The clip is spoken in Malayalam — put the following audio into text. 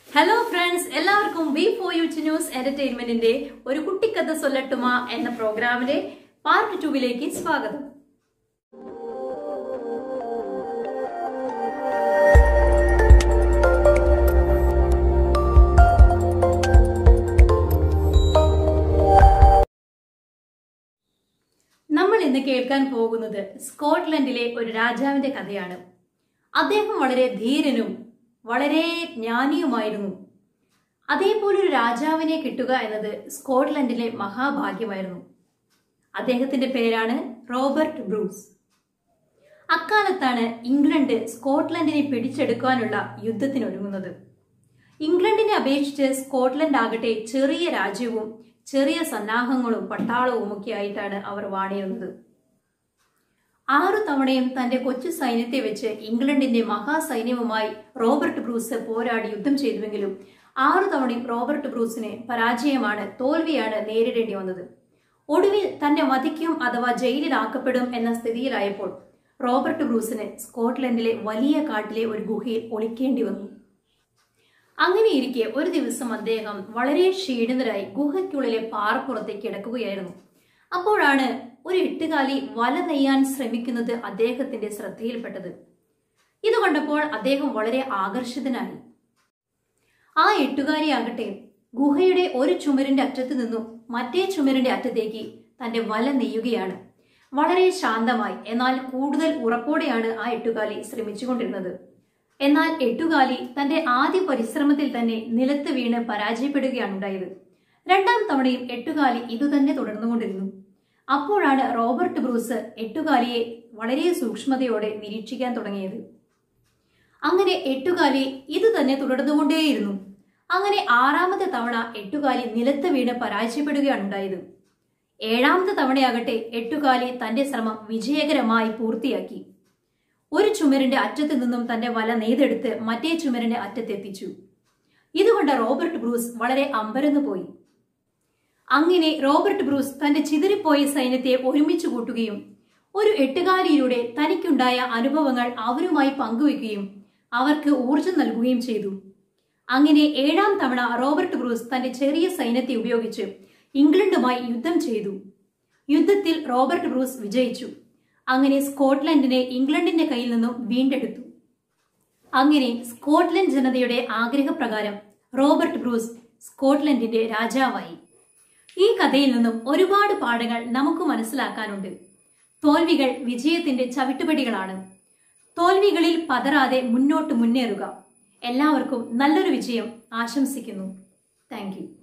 ഹലോ ഫ്രണ്ട്സ് എല്ലാവർക്കും ബി ഫോർ യു ന്യൂസ് എന്റർടൈൻമെന്റിന്റെ ഒരു കുട്ടിക്കഥ സൊല്ലട്ടുമ എന്ന പ്രോഗ്രാമിലെ പാർട്ട് ടൂവിലേക്ക് സ്വാഗതം നമ്മൾ ഇന്ന് കേൾക്കാൻ പോകുന്നത് സ്കോട്ട്ലൻഡിലെ ഒരു രാജാവിന്റെ കഥയാണ് അദ്ദേഹം വളരെ ധീരനും വളരെ ജ്ഞാനിയുമായിരുന്നു അതേപോലൊരു രാജാവിനെ കിട്ടുക എന്നത് സ്കോട്ട്ലൻഡിലെ മഹാഭാഗ്യമായിരുന്നു അദ്ദേഹത്തിന്റെ പേരാണ് റോബർട്ട് ബ്രൂസ് അക്കാലത്താണ് ഇംഗ്ലണ്ട് സ്കോട്ട്ലൻഡിനെ പിടിച്ചെടുക്കാനുള്ള യുദ്ധത്തിനൊരുങ്ങുന്നത് ഇംഗ്ലണ്ടിനെ അപേക്ഷിച്ച് സ്കോട്ട്ലൻഡ് ആകട്ടെ ചെറിയ രാജ്യവും ചെറിയ സന്നാഹങ്ങളും പട്ടാളവും ഒക്കെ ആയിട്ടാണ് അവർ വാണിരുന്നത് ആറു തവണയും തന്റെ കൊച്ചു സൈന്യത്തെ വെച്ച് ഇംഗ്ലണ്ടിന്റെ മഹാസൈന്യവുമായി റോബർട്ട് ബ്രൂസ് പോരാടി യുദ്ധം ചെയ്തുവെങ്കിലും ആറു തവണയും റോബർട്ട് ബ്രൂസിന് പരാജയമാണ് തോൽവിയാണ് നേരിടേണ്ടി വന്നത് ഒടുവിൽ തന്നെ വധിക്കും അഥവാ ജയിലിലാക്കപ്പെടും എന്ന സ്ഥിതിയിലായപ്പോൾ റോബർട്ട് ബ്രൂസിന് സ്കോട്ട്ലൻഡിലെ വലിയ കാട്ടിലെ ഒരു ഗുഹയിൽ ഒളിക്കേണ്ടി വന്നു അങ്ങനെയിരിക്കെ ഒരു ദിവസം അദ്ദേഹം വളരെ ക്ഷീണിതരായി ഗുഹയ്ക്കുള്ളിലെ പാറപ്പുറത്തേക്ക് കിടക്കുകയായിരുന്നു അപ്പോഴാണ് ഒരു എട്ടുകാലി വല നെയ്യാൻ ശ്രമിക്കുന്നത് അദ്ദേഹത്തിന്റെ ശ്രദ്ധയിൽപ്പെട്ടത് ഇത് കണ്ടപ്പോൾ അദ്ദേഹം വളരെ ആകർഷിതനായി ആ എട്ടുകാരിയാകട്ടെ ഗുഹയുടെ ഒരു ചുമരിന്റെ അറ്റത്തു നിന്നും മറ്റേ ചുമരിന്റെ അറ്റത്തേക്ക് തന്റെ വല നെയ്യുകയാണ് വളരെ ശാന്തമായി എന്നാൽ കൂടുതൽ ഉറപ്പോടെയാണ് ആ എട്ടുകാലി ശ്രമിച്ചുകൊണ്ടിരുന്നത് എന്നാൽ എട്ടുകാലി തന്റെ ആദ്യ പരിശ്രമത്തിൽ തന്നെ നിലത്ത് വീണ് പരാജയപ്പെടുകയാണ് ഉണ്ടായത് രണ്ടാം തവണയും എട്ടുകാലി ഇതുതന്നെ തുടർന്നുകൊണ്ടിരുന്നു അപ്പോഴാണ് റോബർട്ട് ബ്രൂസ് എട്ടുകാലിയെ വളരെ സൂക്ഷ്മതയോടെ നിരീക്ഷിക്കാൻ തുടങ്ങിയത് അങ്ങനെ എട്ടുകാലി ഇത് തന്നെ തുടർന്നുകൊണ്ടേയിരുന്നു അങ്ങനെ ആറാമത്തെ തവണ എട്ടുകാലി നിലത്ത് വീണ് പരാജയപ്പെടുകയാണ് ഉണ്ടായത് ഏഴാമത്തെ തവണയാകട്ടെ എട്ടുകാലി തന്റെ ശ്രമം വിജയകരമായി പൂർത്തിയാക്കി ഒരു ചുമരിന്റെ അറ്റത്തു നിന്നും തന്റെ വല നെയ്തെടുത്ത് മറ്റേ ചുമരിന്റെ അറ്റത്തെത്തിച്ചു ഇതുകൊണ്ട് റോബർട്ട് ബ്രൂസ് വളരെ അമ്പരന്നു പോയി അങ്ങനെ റോബർട്ട് ബ്രൂസ് തന്റെ ചിതറിപ്പോയ സൈന്യത്തെ ഒരുമിച്ച് കൂട്ടുകയും ഒരു എട്ടുകാലിയിലൂടെ തനിക്കുണ്ടായ അനുഭവങ്ങൾ അവരുമായി പങ്കുവെക്കുകയും അവർക്ക് ഊർജം നൽകുകയും ചെയ്തു അങ്ങനെ ഏഴാം തവണ റോബർട്ട് ബ്രൂസ് തന്റെ ചെറിയ സൈന്യത്തെ ഉപയോഗിച്ച് ഇംഗ്ലണ്ടുമായി യുദ്ധം ചെയ്തു യുദ്ധത്തിൽ റോബർട്ട് ബ്രൂസ് വിജയിച്ചു അങ്ങനെ സ്കോട്ട്ലൻഡിനെ ഇംഗ്ലണ്ടിന്റെ കയ്യിൽ നിന്നും വീണ്ടെടുത്തു അങ്ങനെ സ്കോട്ട്ലൻഡ് ജനതയുടെ ആഗ്രഹപ്രകാരം റോബർട്ട് ബ്രൂസ് സ്കോട്ട്ലൻഡിന്റെ രാജാവായി ഈ കഥയിൽ നിന്നും ഒരുപാട് പാഠങ്ങൾ നമുക്ക് മനസ്സിലാക്കാനുണ്ട് തോൽവികൾ വിജയത്തിന്റെ ചവിട്ടുപടികളാണ് തോൽവികളിൽ പതറാതെ മുന്നോട്ട് മുന്നേറുക എല്ലാവർക്കും നല്ലൊരു വിജയം ആശംസിക്കുന്നു താങ്ക്